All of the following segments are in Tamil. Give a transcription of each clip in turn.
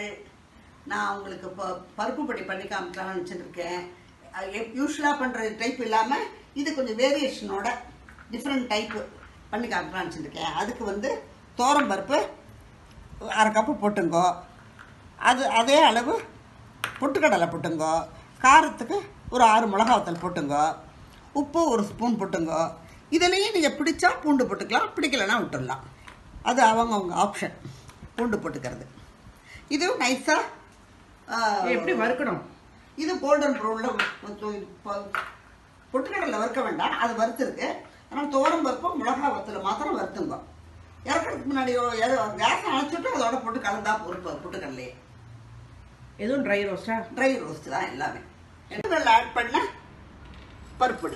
வணக்கங்கள் நான் உங்களுக்கு இப்போ பருப்பு பொடி பண்ணி காமிக்கலாம்னு நினச்சிருக்கேன் யூஸ்வலாக பண்ணுற டைப் இல்லாமல் இது கொஞ்சம் வேரியேஷனோட டிஃப்ரெண்ட் டைப்பு பண்ணி காமிக்கலாம்னு நினச்சிருக்கேன் அதுக்கு வந்து தோரம் பருப்பு அரை கப்பு போட்டுங்கோ அது அதே அளவு பொட்டுக்கடலை போட்டுங்கோ காரத்துக்கு ஒரு ஆறு மிளகா வத்தல் போட்டுங்கோ உப்பு ஒரு ஸ்பூன் போட்டுங்கோ இதுலேயும் நீங்கள் பிடிச்சா பூண்டு போட்டுக்கலாம் பிடிக்கலைன்னா விட்டுடலாம் அது அவங்கவுங்க ஆப்ஷன் பூண்டு போட்டுக்கிறது இதுவும் நைஸாக எப்படி வறுக்கணும் இது கோல்டன் ப்ரௌனில் பொட்டுக்கடலை வறுக்க வேண்டாம் அது வறுத்துருக்கு ஆனால் தோரம் பருப்பும் மிளகா வத்தல மாத்திரம் வறுத்துங்க இறக்கிறதுக்கு முன்னாடி கேஸ் அணைச்சிட்டு அதோட போட்டு கலந்தா பொறுப்பு பொட்டுக்கடலையே எதுவும் ட்ரை ரோஸ்டா ட்ரை ரோஸ்ட் தான் எல்லாமே இதில் ஆட் பண்ண பருப்பொடி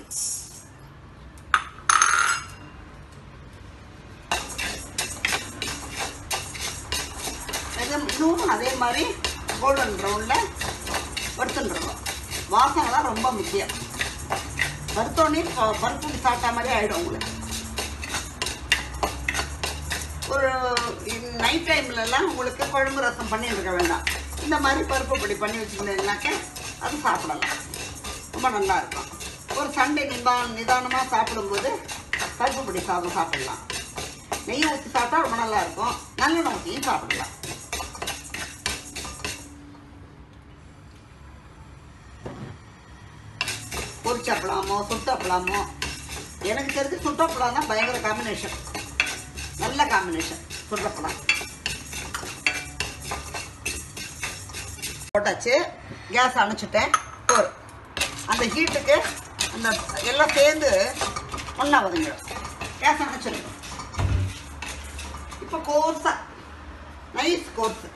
இது இதுவும் அதே மாதிரி கோல்டன் ப்ரௌனில் வறுத்துன்றோம் வாசனை தான் ரொம்ப முக்கியம் வறுத்தோடனே ப- பருப்பு சாப்பிட்ட மாதிரி ஆகிடும் உங்களுக்கு ஒரு நைட் டைம்லலாம் உங்களுக்கு குழம்பு ரசம் பண்ணி இருக்க வேண்டாம் இந்த மாதிரி பருப்பு பொடி பண்ணி வச்சுருந்தீங்கன்னாக்க அது சாப்பிடலாம் ரொம்ப நல்லா இருக்கும் ஒரு சண்டே நிபா நிதானமாக சாப்பிடும்போது பருப்பு பொடி சாதம் சாப்பிடலாம் நெய் ஊற்றி சாப்பிட்டா ரொம்ப நல்லா இருக்கும் நல்லெண்ணெய் ஊற்றியும் சாப்பிடலாம் பொரிச்சப்பலாமோ சுட்டப்பலாமோ எனக்கு தெரிஞ்சு சுட்டப்பலாம் தான் பயங்கர காம்பினேஷன் நல்ல காம்பினேஷன் சுட்டப்பலாம் போட்டாச்சு கேஸ் அணைச்சிட்டேன் ஒரு அந்த ஹீட்டுக்கு அந்த எல்லாம் சேர்ந்து ஒன்றா வதங்கிடும் கேஸ் அணைச்சிருக்கும் இப்போ கோர்ஸாக நைஸ் கோர்ஸு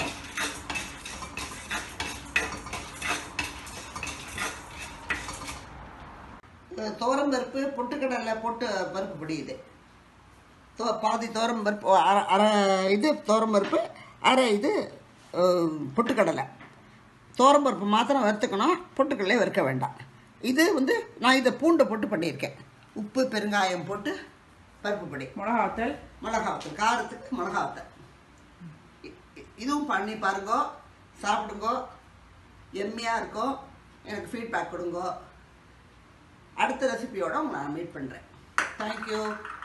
தோரம் பருப்பு பொட்டுக்கடலை போட்டு பருப்பு பிடிக்குது தோ பாதி தோரம் பருப்பு ஓ, அரை அரை இது தோரம் பருப்பு அரை இது அஹ், பொட்டுக்கடலை தோரம் பருப்பு மாத்திரம் வறுத்துக்கணும் பொட்டுக்கடலை வறுக்க வேண்டாம் இது வந்து நான் இதை பூண்டை போட்டு பண்ணியிருக்கேன் உப்பு பெருங்காயம் போட்டு பருப்பு பொடி மிளகா வத்தல் மிளகாத்தூள் காரத்துக்கு மிளகாத்தூள் இ- இ- இதுவும் பண்ணி பாருங்க சாப்பிடுங்க எம்மியாக இருக்கும் எனக்கு ஃபீட்பேக் கொடுங்க அடுத்த ரெசிபியோட உங்களை நான் மீட் பண்ணுறேன் தேங்க்யூ